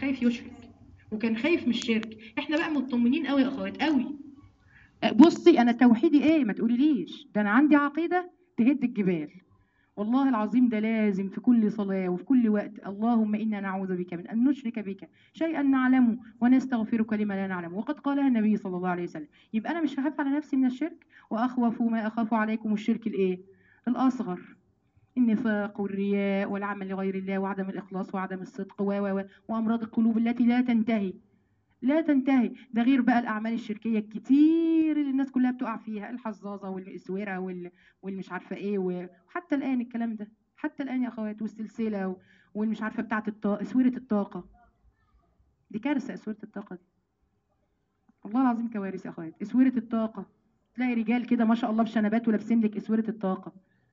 خايف يشرك وكان خايف من الشرك احنا بقى مطمنين قوي يا اخوات قوي بصي انا توحيدي ايه ما تقوليليش ده انا عندي عقيده تهد الجبال والله العظيم ده لازم في كل صلاة وفي كل وقت اللهم إنا نعوذ بك من أن نشرك بك شيئا نعلمه ونستغفرك لما لا نعلمه وقد قالها النبي صلى الله عليه وسلم يبقى أنا مش هخاف على نفسي من الشرك وأخوف ما أخاف عليكم الشرك الإيه الأصغر النفاق والرياء والعمل لغير الله وعدم الإخلاص وعدم الصدق و و و وأمراض القلوب التي لا تنتهي لا تنتهي ده غير بقى الأعمال الشركية الكتير اللي الناس كلها بتقع فيها الحظاظة والإسورة وال... والمش عارفة إيه وحتى الآن الكلام ده حتى الآن يا أخوات والسلسلة و... والمش عارفة بتاعة الطاقة إسورة الطاقة دي كارثة إسورة الطاقة دي والله العظيم كوارث يا أخوات إسورة الطاقة تلاقي رجال كده ما شاء الله بشنبات ولابسين لك إسورة الطاقة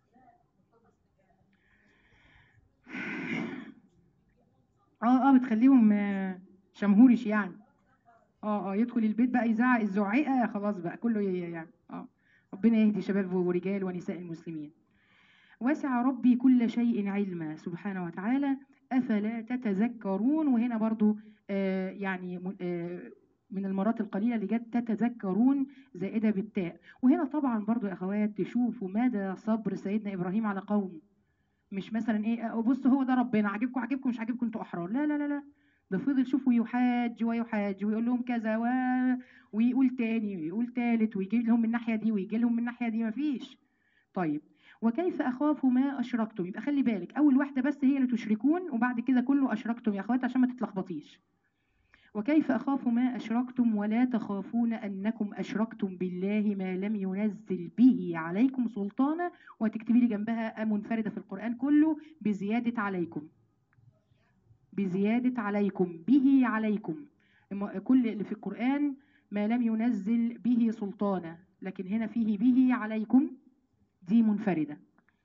اه اه بتخليهم آه، شمهورش يعني اه اه يدخل البيت بقى يزعق الزعيقه خلاص بقى كله ي- يعني اه ربنا يهدي شباب ورجال ونساء المسلمين وسع ربي كل شيء علما سبحانه وتعالى افلا تتذكرون وهنا برضو آه يعني م- آه من المرات القليله اللي جت تتذكرون زائده بالتاء وهنا طبعا برضو يا اخوات تشوفوا مدى صبر سيدنا ابراهيم على قومه مش مثلا ايه آه، بص هو ده ربنا عاجبكم عاجبكم مش عاجبكم انتوا احرار لا لا لا لا ده فضل شوفوا يحاج ويحاج ويقول لهم كذا و... ويقول تاني ويقول تالت ويجي لهم من الناحيه دي ويجي لهم من الناحيه دي مفيش طيب وكيف اخاف ما اشركتم يبقى خلي بالك اول واحده بس هي اللي تشركون وبعد كده كله اشركتم يا اخوات عشان ما تتلخبطيش وكيف اخاف ما اشركتم ولا تخافون انكم اشركتم بالله ما لم ينزل به عليكم سلطانا وتكتبي لي جنبها منفرده في القران كله بزياده عليكم بزيادة عليكم به عليكم إما- كل اللي في القرآن ما لم ينزل به سلطانا لكن هنا فيه به عليكم دي منفردة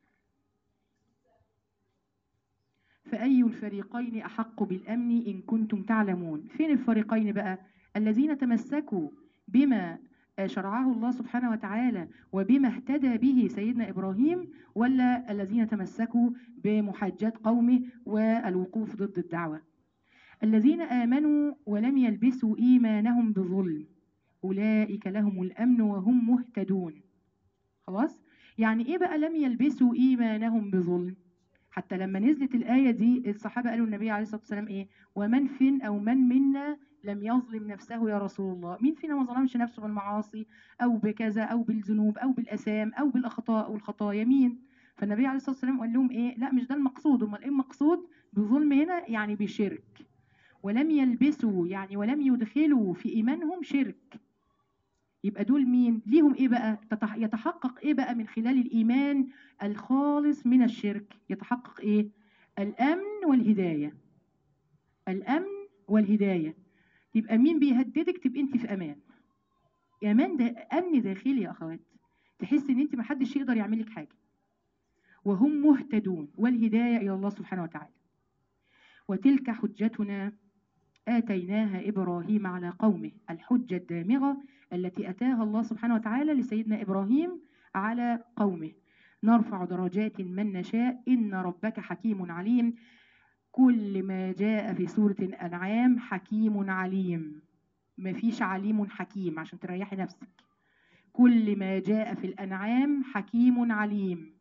فأي الفريقين أحق بالأمن إن كنتم تعلمون فين الفريقين بقى الذين تمسكوا بما شرعه الله سبحانه وتعالى وبما اهتدى به سيدنا إبراهيم ولا الذين تمسكوا بمحاجات قومه والوقوف ضد الدعوة الذين آمنوا ولم يلبسوا إيمانهم بظلم أولئك لهم الأمن وهم مهتدون خلاص يعني إيه بقى لم يلبسوا إيمانهم بظلم حتى لما نزلت الآية دي الصحابة قالوا النبي عليه الصلاة والسلام إيه ومن فين أو من منا لم يظلم نفسه يا رسول الله مين فينا ما ظلمش نفسه بالمعاصي أو بكذا أو بالذنوب أو بالأسام أو بالأخطاء والخطايا مين فالنبي عليه الصلاة والسلام قال لهم إيه لا مش ده المقصود أمال إيه المقصود بظلم هنا يعني بشرك ولم يلبسوا يعني ولم يدخلوا في إيمانهم شرك يبقى دول مين ليهم ايه بقى تتح- يتحقق ايه بقى من خلال الايمان الخالص من الشرك يتحقق ايه الامن والهدايه الامن والهدايه يبقى مين بيهددك تبقى انت في امان امان ده امن داخلي يا اخوات تحس ان انت محدش يقدر يعمل لك حاجه وهم مهتدون والهدايه الى الله سبحانه وتعالى وتلك حجتنا آتيناها إبراهيم على قومه الحجة الدامغة التي أتاها الله سبحانه وتعالى لسيدنا إبراهيم على قومه نرفع درجات من نشاء إن ربك حكيم عليم كل ما جاء في سورة الأنعام حكيم عليم مفيش عليم حكيم عشان تريحي نفسك كل ما جاء في الأنعام حكيم عليم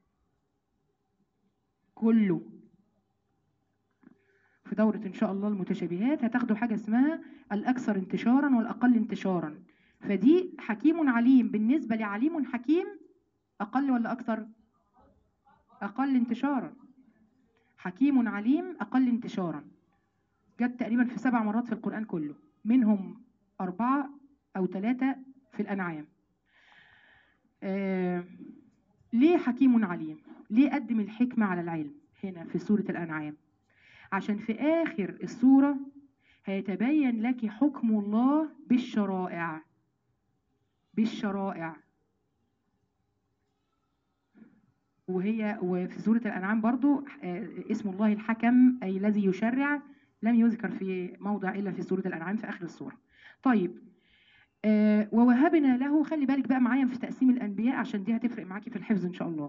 كله في دورة إن شاء الله المتشابهات هتاخدوا حاجة اسمها الأكثر انتشارا والأقل انتشارا فدي حكيم عليم بالنسبة لعليم حكيم أقل ولا أكثر؟ أقل انتشارا حكيم عليم أقل انتشارا جت تقريبا في سبع مرات في القرآن كله منهم أربعة أو ثلاثة في الأنعام آه ليه حكيم عليم؟ ليه قدم الحكمة على العلم هنا في سورة الأنعام؟ عشان في آخر السورة هيتبين لك حكم الله بالشرائع بالشرائع وهي وفي سورة الأنعام برضو آه، اسم الله الحكم أي الذي يشرع لم يذكر في موضع إلا في سورة الأنعام في آخر السورة طيب آه، ووهبنا له خلي بالك بقى معايا في تقسيم الأنبياء عشان دي هتفرق معاكي في الحفظ إن شاء الله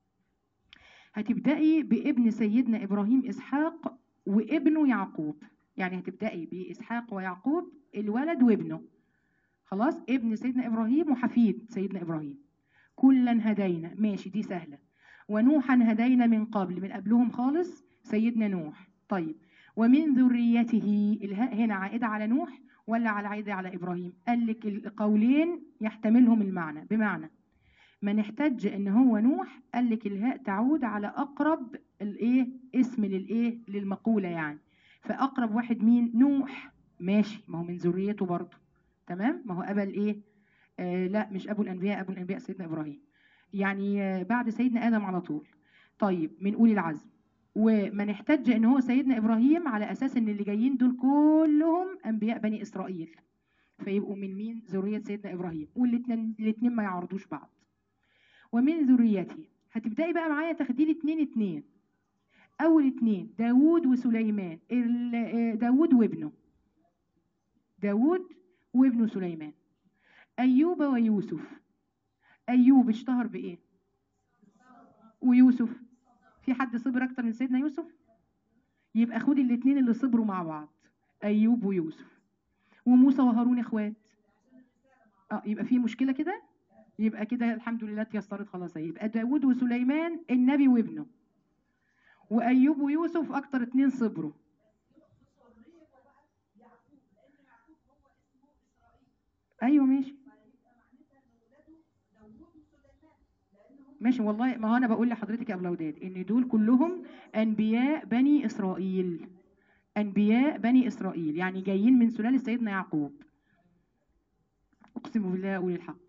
هتبدأي بابن سيدنا إبراهيم إسحاق وابنه يعقوب يعني هتبدأي بإسحاق ويعقوب الولد وابنه خلاص ابن سيدنا إبراهيم وحفيد سيدنا إبراهيم كلا هدينا ماشي دي سهلة ونوحا هدينا من قبل من قبلهم خالص سيدنا نوح طيب ومن ذريته الهاء هنا عائدة على نوح ولا على عائدة على إبراهيم قال لك القولين يحتملهم المعنى بمعنى من احتج ان هو نوح قال لك الهاء تعود على اقرب الايه اسم للايه للمقوله يعني فاقرب واحد مين نوح ماشي ما هو من ذريته برضه تمام ما هو ابا الايه آه لا مش ابو الانبياء ابو الانبياء سيدنا ابراهيم يعني آه بعد سيدنا ادم على طول طيب من اولي العزم ومن احتج ان هو سيدنا ابراهيم على اساس ان اللي جايين دول كلهم انبياء بني اسرائيل فيبقوا من مين ذريه سيدنا ابراهيم والاثنين الاثنين ما يعرضوش بعض ومن ذريته هتبداي بقى معايا تاخدي لي اتنين اتنين اول اتنين داوود وسليمان داوود وابنه داوود وابنه سليمان ايوب ويوسف ايوب اشتهر بايه ويوسف في حد صبر اكتر من سيدنا يوسف يبقى خدي الاثنين اللي صبروا مع بعض ايوب ويوسف وموسى وهارون اخوات اه يبقى في مشكله كده يبقى كده الحمد لله اتيسرت خلاص يبقى داوود وسليمان النبي وابنه وايوب ويوسف اكتر اتنين صبروا ايوه ماشي ماشي والله ما هو انا بقول لحضرتك يا اولاد ان دول كلهم انبياء بني اسرائيل انبياء بني اسرائيل يعني جايين من سلاله سيدنا يعقوب اقسم بالله اقول الحق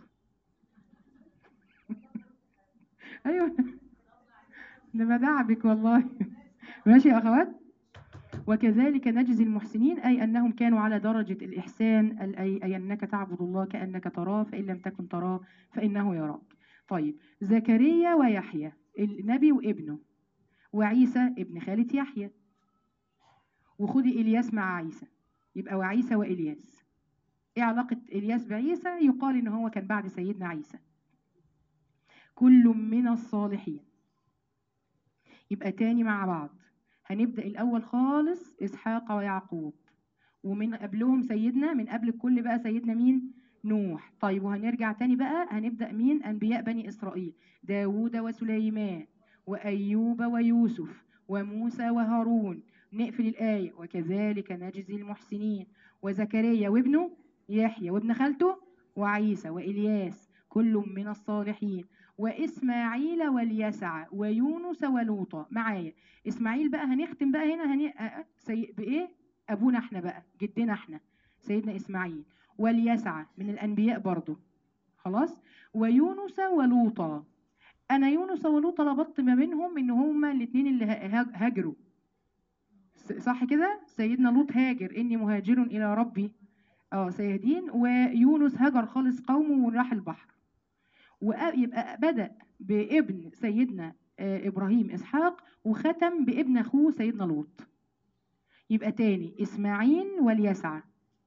ايوه ده مدعبك والله ماشي يا اخوات وكذلك نجزي المحسنين أي أنهم كانوا على درجة الإحسان أي, أي أنك تعبد الله كأنك تراه فإن لم تكن تراه فإنه يراك طيب زكريا ويحيى النبي وابنه وعيسى ابن خالة يحيى وخدي إلياس مع عيسى يبقى وعيسى وإلياس إيه علاقة إلياس بعيسى يقال إن هو كان بعد سيدنا عيسى كل من الصالحين يبقى تاني مع بعض هنبدأ الأول خالص إسحاق ويعقوب ومن قبلهم سيدنا من قبل الكل بقى سيدنا مين نوح طيب وهنرجع تاني بقى هنبدأ مين أنبياء بني إسرائيل داود وسليمان وأيوب ويوسف وموسى وهارون نقفل الآية وكذلك نجزي المحسنين وزكريا وابنه يحيى وابن خالته وعيسى وإلياس كل من الصالحين وإسماعيل واليسع ويونس ولوطا معايا إسماعيل بقى هنختم بقى هنا هني... سي... بإيه أبونا احنا بقى جدنا احنا سيدنا إسماعيل واليسع من الأنبياء برضو خلاص ويونس ولوطا أنا يونس ولوطا ربطت ما بينهم إن هما الاثنين اللي هاجروا صح كده سيدنا لوط هاجر إني مهاجر إلى ربي اه سيهدين ويونس هاجر خالص قومه وراح البحر ويبقى بدأ بابن سيدنا إبراهيم إسحاق وختم بابن أخوه سيدنا لوط يبقى تاني إسماعيل واليسع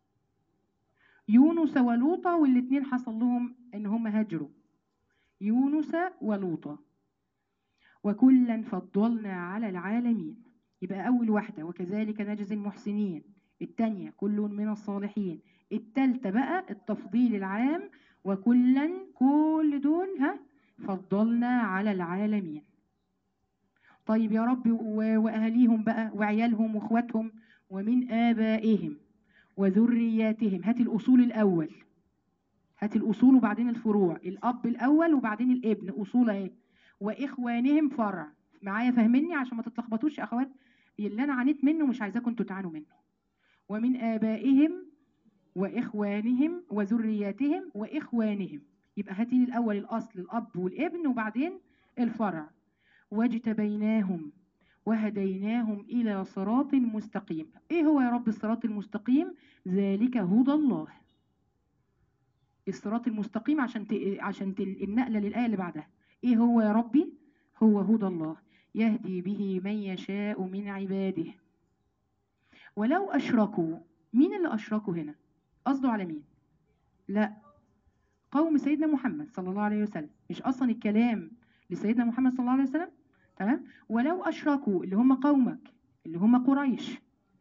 يونس ولوطا والاثنين حصل لهم إن هم هاجروا يونس ولوطا وكلا فضلنا على العالمين يبقى أول واحدة وكذلك نجزي المحسنين الثانية كل من الصالحين الثالثة بقى التفضيل العام وكلا كل دول ها فضلنا على العالمين طيب يا رب واهاليهم بقى وعيالهم واخواتهم ومن ابائهم وذرياتهم هات الاصول الاول هات الاصول وبعدين الفروع الاب الاول وبعدين الابن اصول اهي واخوانهم فرع معايا فاهميني عشان ما تتلخبطوش يا اخوات اللي انا عانيت منه مش عايزاكم انتوا تعانوا منه ومن ابائهم واخوانهم وذرياتهم واخوانهم يبقى هاتي لي الاول الاصل الاب والابن وبعدين الفرع واجتبيناهم وهديناهم الى صراط مستقيم ايه هو يا رب الصراط المستقيم ذلك هدى الله الصراط المستقيم عشان ت... عشان ت... النقله للايه اللي بعدها ايه هو يا ربي هو هدى الله يهدي به من يشاء من عباده ولو اشركوا مين اللي اشركوا هنا قصده على مين لا قوم سيدنا محمد صلى الله عليه وسلم مش اصلا الكلام لسيدنا محمد صلى الله عليه وسلم تمام ولو اشركوا اللي هم قومك اللي هم قريش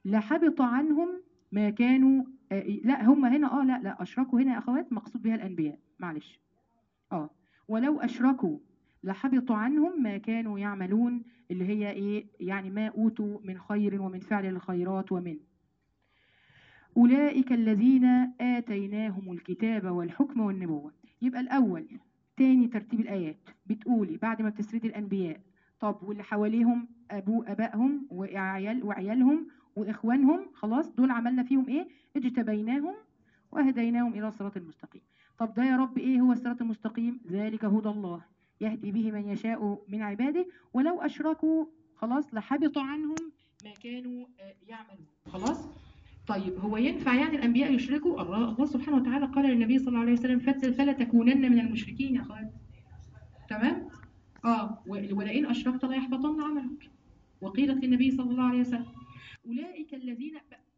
لحبط عنهم ما كانوا آه لا هم هنا اه لا لا اشركوا هنا يا اخوات مقصود بها الانبياء معلش اه ولو اشركوا لحبط عنهم ما كانوا يعملون اللي هي ايه يعني ما اوتوا من خير ومن فعل الخيرات ومن أولئك الذين آتيناهم الكتاب والحكم والنبوة يبقى الأول تاني ترتيب الآيات بتقولي بعد ما بتسردي الأنبياء طب واللي حواليهم أبو أبائهم وعيال وعيالهم وإخوانهم خلاص دول عملنا فيهم إيه اجتبيناهم وهديناهم إلى الصراط المستقيم طب ده يا رب إيه هو الصراط المستقيم ذلك هدى الله يهدي به من يشاء من عباده ولو أشركوا خلاص لحبط عنهم ما كانوا آه، يعملون خلاص طيب هو ينفع يعني الانبياء يشركوا الله الله سبحانه وتعالى قال للنبي صلى الله عليه وسلم فت- فلا تكونن من المشركين يا اخوات تمام اه و- ولئن اشركت ليحبطن عملك وقيلت للنبي صلى الله عليه وسلم اولئك الذين